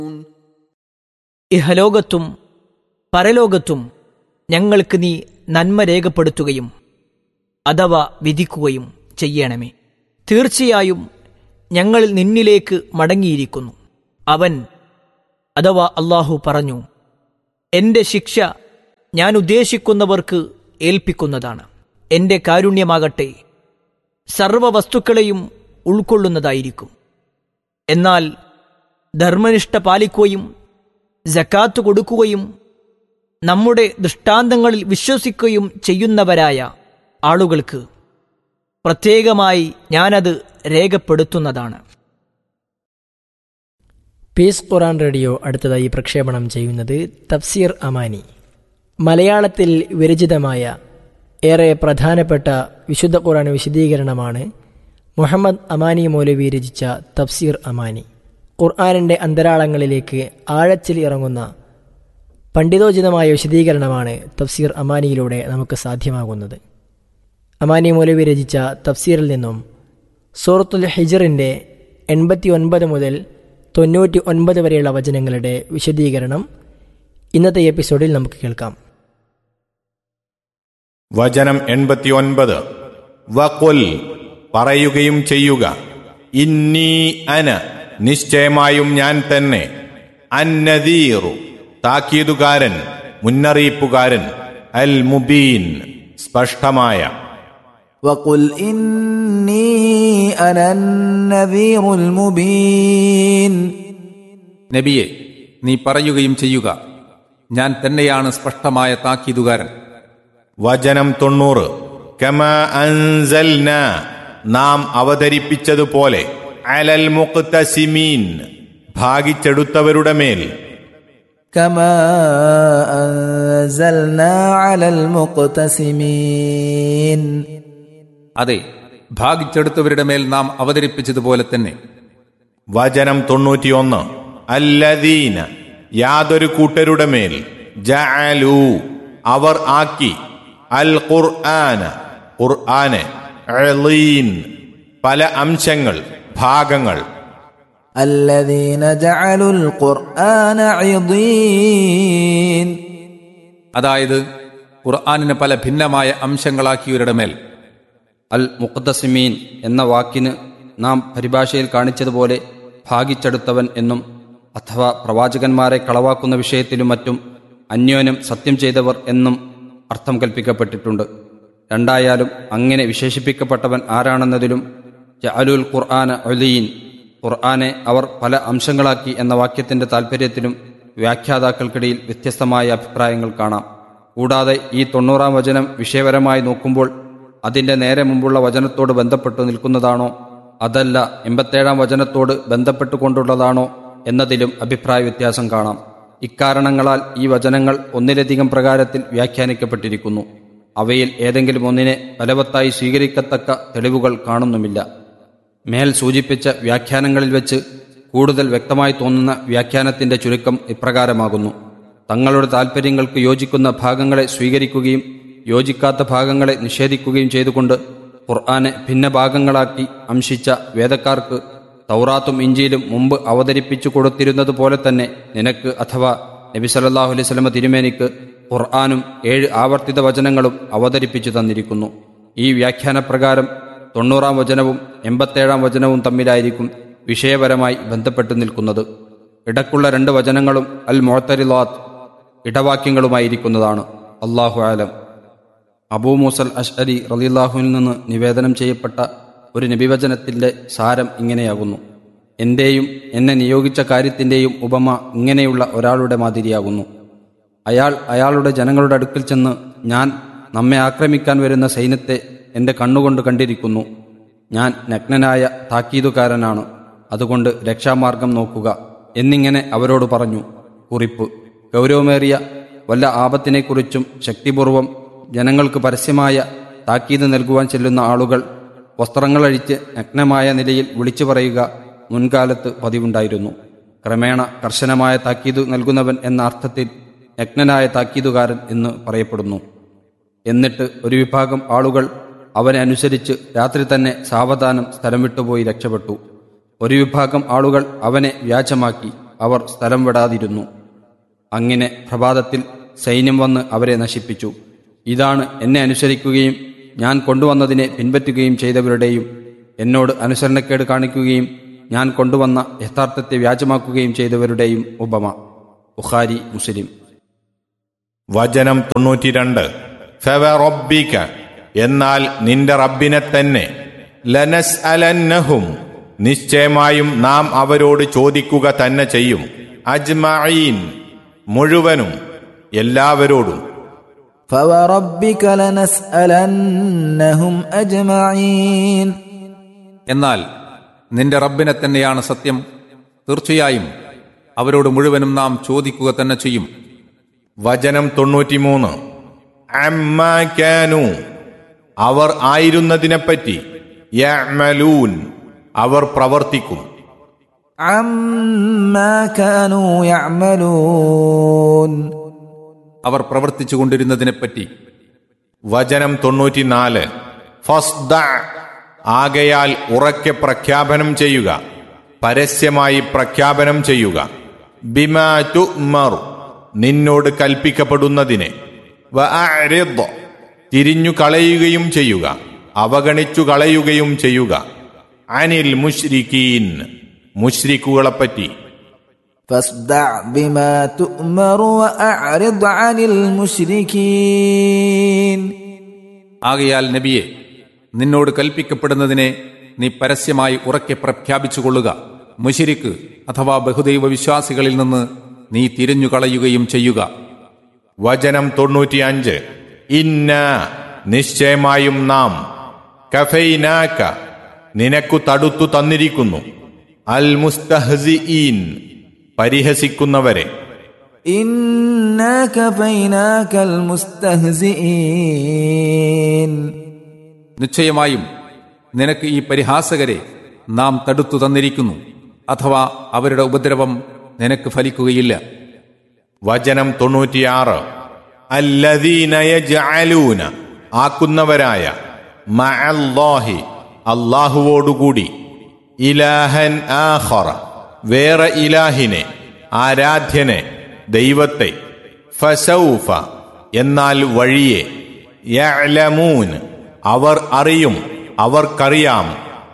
ഇഹലോകത്തും പരലോകത്തും ഞങ്ങൾക്ക് നീ നന്മ രേഖപ്പെടുത്തുകയും അഥവാ വിധിക്കുകയും ചെയ്യണമേ തീർച്ചയായും ഞങ്ങൾ നിന്നിലേക്ക് മടങ്ങിയിരിക്കുന്നു അവൻ അഥവാ അള്ളാഹു പറഞ്ഞു എന്റെ ശിക്ഷ ഞാൻ ഉദ്ദേശിക്കുന്നവർക്ക് ഏൽപ്പിക്കുന്നതാണ് എന്റെ കാരുണ്യമാകട്ടെ സർവ വസ്തുക്കളെയും ഉൾക്കൊള്ളുന്നതായിരിക്കും എന്നാൽ ധർമ്മനിഷ്ഠ പാലിക്കുകയും ജക്കാത്ത് കൊടുക്കുകയും നമ്മുടെ ദൃഷ്ടാന്തങ്ങളിൽ വിശ്വസിക്കുകയും ചെയ്യുന്നവരായ ആളുകൾക്ക് പ്രത്യേകമായി ഞാനത് രേഖപ്പെടുത്തുന്നതാണ് പീസ് ഖുറാൻ റേഡിയോ അടുത്തതായി പ്രക്ഷേപണം ചെയ്യുന്നത് തഫ്സീർ അമാനി മലയാളത്തിൽ വിരചിതമായ ഏറെ പ്രധാനപ്പെട്ട വിശുദ്ധ ഖുറാൻ വിശദീകരണമാണ് മുഹമ്മദ് അമാനി മൗലവി രചിച്ച തഫ്സീർ അമാനി ഖുർആാനിൻ്റെ അന്തരാളങ്ങളിലേക്ക് ആഴത്തിൽ ഇറങ്ങുന്ന പണ്ഡിതോചിതമായ വിശദീകരണമാണ് തഫ്സീർ അമാനിയിലൂടെ നമുക്ക് സാധ്യമാകുന്നത് അമാനി മൗലവി രചിച്ച തഫ്സീറിൽ നിന്നും സൂറത്തുൽ ഹിജറിൻ്റെ എൺപത്തി ഒൻപത് മുതൽ തൊണ്ണൂറ്റി ഒൻപത് വരെയുള്ള വചനങ്ങളുടെ വിശദീകരണം ഇന്നത്തെ എപ്പിസോഡിൽ നമുക്ക് കേൾക്കാം വചനം എൺപത്തിയൊൻപത് വകുൽ പറയുകയും ചെയ്യുക ഇന്നീ അന നിശ്ചയമായും ഞാൻ തന്നെ അന്നദീറു താക്കീതുകാരൻ മുന്നറിയിപ്പുകാരൻ അൽ മുബീൻ സ്പഷ്ടമായ وقل إني أنا النذير المبين നബിയെ നീ പറയുകയും ചെയ്യുക ഞാൻ തന്നെയാണ് സ്പഷ്ടമായ താക്കീതുകാരൻ വചനം തൊണ്ണൂറ് കമ അൻസൽന നാം അവതരിപ്പിച്ചതുപോലെ അലൽ മുഖ്തസിമീൻ ഭാഗിച്ചെടുത്തവരുടെ മേൽ كما أنزلنا على المقتسمين അതെ ഭാഗിച്ചെടുത്തവരുടെ മേൽ നാം അവതരിപ്പിച്ചതുപോലെ തന്നെ വചനം തൊണ്ണൂറ്റിയൊന്ന് അല്ലദീന യാതൊരു കൂട്ടരുടെ മേൽ ജഅലു അവർ ആക്കി അൽ ഖുർആന ഖുർആന് അളീൻ പല അംശങ്ങൾ ഭാഗങ്ങൾ الذين جعلوا القرآن عضين അതായത് ഖുർആാനിന് പല ഭിന്നമായ അംശങ്ങളാക്കിയവരുടെ മേൽ അൽ മുഖദ്ദസിമീൻ എന്ന വാക്കിന് നാം പരിഭാഷയിൽ കാണിച്ചതുപോലെ ഭാഗിച്ചെടുത്തവൻ എന്നും അഥവാ പ്രവാചകന്മാരെ കളവാക്കുന്ന വിഷയത്തിലും മറ്റും അന്യോന്യം സത്യം ചെയ്തവർ എന്നും അർത്ഥം കൽപ്പിക്കപ്പെട്ടിട്ടുണ്ട് രണ്ടായാലും അങ്ങനെ വിശേഷിപ്പിക്കപ്പെട്ടവൻ ആരാണെന്നതിലും ജഅലുൽ ഖുർആന ഒലീൻ ഖുർആനെ അവർ പല അംശങ്ങളാക്കി എന്ന വാക്യത്തിന്റെ താൽപ്പര്യത്തിലും വ്യാഖ്യാതാക്കൾക്കിടയിൽ വ്യത്യസ്തമായ അഭിപ്രായങ്ങൾ കാണാം കൂടാതെ ഈ തൊണ്ണൂറാം വചനം വിഷയപരമായി നോക്കുമ്പോൾ അതിന്റെ നേരെ മുമ്പുള്ള വചനത്തോട് ബന്ധപ്പെട്ടു നിൽക്കുന്നതാണോ അതല്ല എൺപത്തേഴാം വചനത്തോട് ബന്ധപ്പെട്ടുകൊണ്ടുള്ളതാണോ എന്നതിലും അഭിപ്രായ വ്യത്യാസം കാണാം ഇക്കാരണങ്ങളാൽ ഈ വചനങ്ങൾ ഒന്നിലധികം പ്രകാരത്തിൽ വ്യാഖ്യാനിക്കപ്പെട്ടിരിക്കുന്നു അവയിൽ ഏതെങ്കിലും ഒന്നിനെ ബലവത്തായി സ്വീകരിക്കത്തക്ക തെളിവുകൾ കാണുന്നുമില്ല മേൽ സൂചിപ്പിച്ച വ്യാഖ്യാനങ്ങളിൽ വെച്ച് കൂടുതൽ വ്യക്തമായി തോന്നുന്ന വ്യാഖ്യാനത്തിന്റെ ചുരുക്കം ഇപ്രകാരമാകുന്നു തങ്ങളുടെ താൽപ്പര്യങ്ങൾക്ക് യോജിക്കുന്ന ഭാഗങ്ങളെ സ്വീകരിക്കുകയും യോജിക്കാത്ത ഭാഗങ്ങളെ നിഷേധിക്കുകയും ചെയ്തുകൊണ്ട് ഖുർആനെ ഭിന്ന ഭാഗങ്ങളാക്കി അംശിച്ച വേദക്കാർക്ക് തൗറാത്തും ഇഞ്ചിയിലും മുമ്പ് അവതരിപ്പിച്ചു കൊടുത്തിരുന്നതുപോലെ തന്നെ നിനക്ക് അഥവാ നബി സല്ലല്ലാഹു അലൈഹി വസല്ലമ തിരുമേനിക്ക് ഖുർആാനും ഏഴ് ആവർത്തിത വചനങ്ങളും അവതരിപ്പിച്ചു തന്നിരിക്കുന്നു ഈ വ്യാഖ്യാനപ്രകാരം തൊണ്ണൂറാം വചനവും എൺപത്തേഴാം വചനവും തമ്മിലായിരിക്കും വിഷയപരമായി ബന്ധപ്പെട്ടു നിൽക്കുന്നത് ഇടക്കുള്ള രണ്ട് വചനങ്ങളും അൽ മൊഴത്തരിലാത്ത് ഇടവാക്യങ്ങളുമായിരിക്കുന്നതാണ് അള്ളാഹു ആലം അബൂ മൂസൽ അഷ്അരി റലില്ലാഹുവിൽ നിന്ന് നിവേദനം ചെയ്യപ്പെട്ട ഒരു നബിവചനത്തിന്റെ സാരം ഇങ്ങനെയാകുന്നു എന്റെയും എന്നെ നിയോഗിച്ച കാര്യത്തിന്റെയും ഉപമ ഇങ്ങനെയുള്ള ഒരാളുടെ മാതിരിയാകുന്നു അയാൾ അയാളുടെ ജനങ്ങളുടെ അടുക്കൽ ചെന്ന് ഞാൻ നമ്മെ ആക്രമിക്കാൻ വരുന്ന സൈന്യത്തെ എന്റെ കണ്ണുകൊണ്ട് കണ്ടിരിക്കുന്നു ഞാൻ നഗ്നനായ താക്കീതുകാരനാണ് അതുകൊണ്ട് രക്ഷാമാർഗം നോക്കുക എന്നിങ്ങനെ അവരോട് പറഞ്ഞു കുറിപ്പ് ഗൗരവമേറിയ വല്ല ആപത്തിനെക്കുറിച്ചും ശക്തിപൂർവം ജനങ്ങൾക്ക് പരസ്യമായ താക്കീത് നൽകുവാൻ ചെല്ലുന്ന ആളുകൾ വസ്ത്രങ്ങളഴിച്ച് നഗ്നമായ നിലയിൽ വിളിച്ചു പറയുക മുൻകാലത്ത് പതിവുണ്ടായിരുന്നു ക്രമേണ കർശനമായ താക്കീത് നൽകുന്നവൻ എന്ന അർത്ഥത്തിൽ നഗ്നനായ താക്കീതുകാരൻ എന്ന് പറയപ്പെടുന്നു എന്നിട്ട് ഒരു വിഭാഗം ആളുകൾ അവനെ അനുസരിച്ച് രാത്രി തന്നെ സാവധാനം സ്ഥലം വിട്ടുപോയി രക്ഷപ്പെട്ടു ഒരു വിഭാഗം ആളുകൾ അവനെ വ്യാജമാക്കി അവർ സ്ഥലം വിടാതിരുന്നു അങ്ങനെ പ്രഭാതത്തിൽ സൈന്യം വന്ന് അവരെ നശിപ്പിച്ചു ഇതാണ് എന്നെ അനുസരിക്കുകയും ഞാൻ കൊണ്ടുവന്നതിനെ പിൻപറ്റുകയും ചെയ്തവരുടെയും എന്നോട് അനുസരണക്കേട് കാണിക്കുകയും ഞാൻ കൊണ്ടുവന്ന യഥാർത്ഥത്തെ വ്യാജമാക്കുകയും ചെയ്തവരുടെയും ഉപമ ബുഖാരി മുസ്ലിം വചനം തൊണ്ണൂറ്റിരണ്ട് ഫെവറൊബിക്ക എന്നാൽ നിന്റെ റബ്ബിനെ തന്നെ ലനസ് അലന്നഹും നിശ്ചയമായും നാം അവരോട് ചോദിക്കുക തന്നെ ചെയ്യും അജ്മഈൻ മുഴുവനും എല്ലാവരോടും فوربك لنسألنهم أجمعين എന്നാൽ നിന്റെ റബ്ബിനെ തന്നെയാണ് സത്യം തീർച്ചയായും അവരോട് മുഴുവനും നാം ചോദിക്കുക തന്നെ ചെയ്യും വചനം തൊണ്ണൂറ്റിമൂന്ന് അമ്മാനു അവർ ആയിരുന്നതിനെപ്പറ്റി യഅ്മലൂൻ അവർ പ്രവർത്തിക്കും عما كانوا يعملون അവർ പ്രവർത്തിച്ചു കൊണ്ടിരുന്നതിനെപ്പറ്റി വചനം തൊണ്ണൂറ്റിനാല് ഫസ്ദ ആകയാൽ ഉറക്കെ പ്രഖ്യാപനം ചെയ്യുക പരസ്യമായി പ്രഖ്യാപനം ചെയ്യുക ബിമാ തുമർ നിന്നോട് കൽപ്പിക്കപ്പെടുന്നതിനെ വഅരിദ് തിരിഞ്ഞു കളയുകയും ചെയ്യുക അവഗണിച്ചു കളയുകയും ചെയ്യുക അനിൽ മുഷ്രിക്കീൻ മുഷ്രിക്കുകളെപ്പറ്റി فاصدع بما تؤمر وأعرض عن المشركين ആകയാൽ നബിയെ നിന്നോട് കൽപ്പിക്കപ്പെടുന്നതിനെ നീ പരസ്യമായി ഉറക്കെ പ്രഖ്യാപിച്ചുകൊള്ളുക മുശിരിക്ക് അഥവാ ബഹുദൈവ വിശ്വാസികളിൽ നിന്ന് നീ തിരിഞ്ഞു കളയുകയും ചെയ്യുക വചനം തൊണ്ണൂറ്റിയഞ്ച് ഇന്ന നിശ്ചയമായും നാം കഫൈനാക്ക നിനക്കു തടുത്തു തന്നിരിക്കുന്നു അൽ മുസ്തഹ്സിഈൻ പരിഹസിക്കുന്നവരെ إنا كفيناك المستهزئين നിശ്ചയമായും നിനക്ക് ഈ പരിഹാസകരെ നാം തടുത്തു തന്നിരിക്കുന്നു അഥവാ അവരുടെ ഉപദ്രവം നിനക്ക് ഫലിക്കുകയില്ല വചനം തൊണ്ണൂറ്റിയാറ് അല്ലദീനയജഅലൂന ആക്കുന്നവരായ മഅല്ലാഹി അല്ലാഹുവോടുകൂടി ഇലാഹൻ ആഖറ വേറെ ഇലാഹിനെ ആരാധ്യനെ ദൈവത്തെ ഫസൗഫ എന്നാൽ വഴിയെ യഅലമൂൻ അവർ അറിയും അവർക്കറിയാം